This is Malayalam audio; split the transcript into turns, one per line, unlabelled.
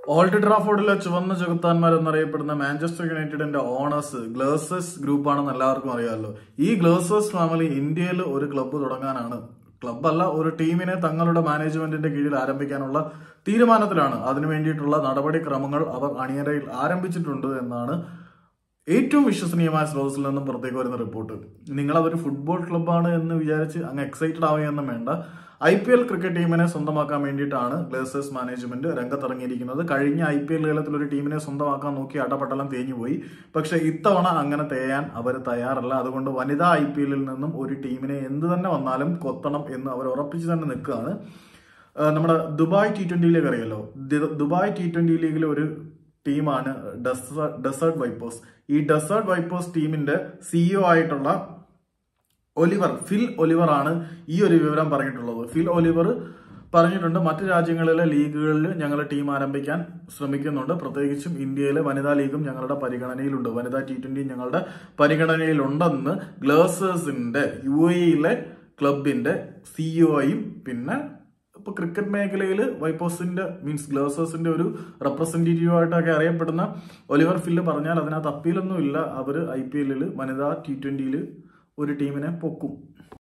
ഓൾഡ് ട്രാഫോർഡിലെ ചുവന്ന ചെകുത്താന്മാർ എന്നറിയപ്പെടുന്ന മാഞ്ചസ്റ്റർ യുണൈറ്റഡിന്റെ ഓണേഴ്സ് ഗ്ലേസേഴ്സ് ഗ്രൂപ്പാണെന്ന് എല്ലാവർക്കും അറിയാമല്ലോ ഈ ഗ്ലേസേഴ്സ് ഫാമിലി ഇന്ത്യയിൽ ഒരു ക്ലബ്ബ് തുടങ്ങാനാണ് ക്ലബ്ബല്ല ഒരു ടീമിനെ തങ്ങളുടെ മാനേജ്മെന്റിന്റെ കീഴിൽ ആരംഭിക്കാനുള്ള തീരുമാനത്തിലാണ് അതിനു വേണ്ടിയിട്ടുള്ള നടപടിക്രമങ്ങൾ അവർ അണിയറയിൽ ആരംഭിച്ചിട്ടുണ്ട് എന്നാണ് ഏറ്റവും വിശ്വസനീയമായ സ്രോതസ്സിൽ നിന്നും പുറത്തേക്ക് വരുന്ന റിപ്പോർട്ട് നിങ്ങൾ അതൊരു ഫുട്ബോൾ ക്ലബ്ബാണ് എന്ന് വിചാരിച്ച് അങ്ങ് എക്സൈറ്റഡ് ആവുകയൊന്നും വേണ്ട ഐ പി എൽ ക്രിക്കറ്റ് ടീമിനെ സ്വന്തമാക്കാൻ വേണ്ടിയിട്ടാണ് ഗ്ലേസേഴ്സ് മാനേജ്മെന്റ് രംഗത്തിറങ്ങിയിരിക്കുന്നത് കഴിഞ്ഞ ഐ പി എൽ ലേലത്തിൽ ഒരു ടീമിനെ സ്വന്തമാക്കാൻ നോക്കി അടപട്ടലം തേഞ്ഞുപോയി പക്ഷെ ഇത്തവണ അങ്ങനെ തേയാൻ അവർ തയ്യാറല്ല അതുകൊണ്ട് വനിതാ ഐ പി എല്ലിൽ നിന്നും ഒരു ടീമിനെ എന്ത് തന്നെ വന്നാലും കൊത്തണം എന്ന് അവർ ഉറപ്പിച്ചു തന്നെ നിൽക്കുകയാണ് ആ, നമ്മുടെ ദുബായ് ടി ട്വന്റിയിലേക്ക് അറിയാലോ ദി- ദുബായ് ടി ട്വന്റി ലീഗിലെ ഒരു ടീമാണ് ഡെസേർട്ട് വൈപ്പേഴ്സ് ഈ ഡെസേർട്ട് വൈപ്പേഴ്സ് ടീമിന്റെ സിഇഒ ആയിട്ടുള്ള ഒലിവർ ഫിൽ ഒലിവർ ആണ് ഈ ഒരു വിവരം പറഞ്ഞിട്ടുള്ളത് ഫിൽ ഒലിവർ പറഞ്ഞിട്ടുണ്ട് മറ്റു രാജ്യങ്ങളിലെ ലീഗുകളിൽ ഞങ്ങൾ ടീം ആരംഭിക്കാൻ ശ്രമിക്കുന്നുണ്ട് പ്രത്യേകിച്ചും ഇന്ത്യയിലെ വനിതാ ലീഗും ഞങ്ങളുടെ പരിഗണനയിലുണ്ട് വനിതാ ടി ട്വന്റി ഞങ്ങളുടെ പരിഗണനയിലുണ്ടെന്ന് ഗ്ലേസേഴ്സിന്റെ യു എയിലെ ക്ലബിന്റെ സിഇഒയും പിന്നെ ഇപ്പൊ ക്രിക്കറ്റ് മേഖലയിൽ വൈപ്പോസിന്റെ മീൻസ് ഗ്ലേസേഴ്സിന്റെ ഒരു റെപ്രസെന്റേറ്റീവ് ആയിട്ടൊക്കെ അറിയപ്പെടുന്ന ഒലിവർ ഫില്ല് പറഞ്ഞാൽ അതിനകത്ത് അപ്പീലൊന്നും ഇല്ല അവർ ഐ പി എല്ലിൽ വനിതാ ടി ട്വന്റിയിൽ ഒരു ടീമിനെ പൊക്കും